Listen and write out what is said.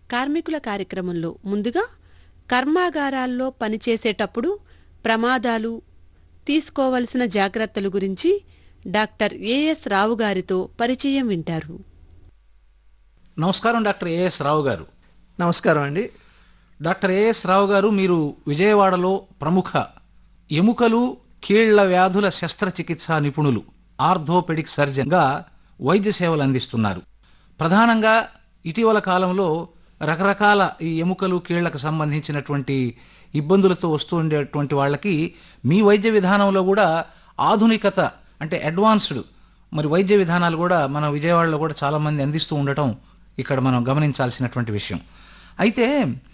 కార్మికుల కార్యక్రమంలో ముందుగా కర్మాగారాల్లో పనిచేసేటప్పుడు ప్రమాదాలు తీసుకోవలసిన జాగ్రత్తల గురించి డాక్టర్ ఏఎస్ రావు గారితో పరిచయం వింటారు నమస్కారం డాక్టర్ ఏఎస్ రావు గారు నమస్కారం అండి డాక్టర్ ఏఎస్ రావు గారు మీరు విజయవాడలో ప్రముఖ ఎముకలు కీళ్ల వ్యాధుల శస్త్రచికిత్సా నిపుణులు ఆర్థోపెడిక్ సర్జన్గా వైద్య సేవలు అందిస్తున్నారు ప్రధానంగా ఇటీవల కాలంలో రకరకాల ఈ ఎముకలు కీళ్లకు సంబంధించినటువంటి ఇబ్బందులతో వస్తూ ఉండేటువంటి వాళ్ళకి మీ వైద్య విధానంలో కూడా ఆధునికత అంటే అడ్వాన్స్డ్ మరి వైద్య విధానాలు కూడా మన విజయవాడలో కూడా చాలామంది అందిస్తూ ఉండటం ఇక్కడ మనం గమనించాల్సినటువంటి విషయం అయితే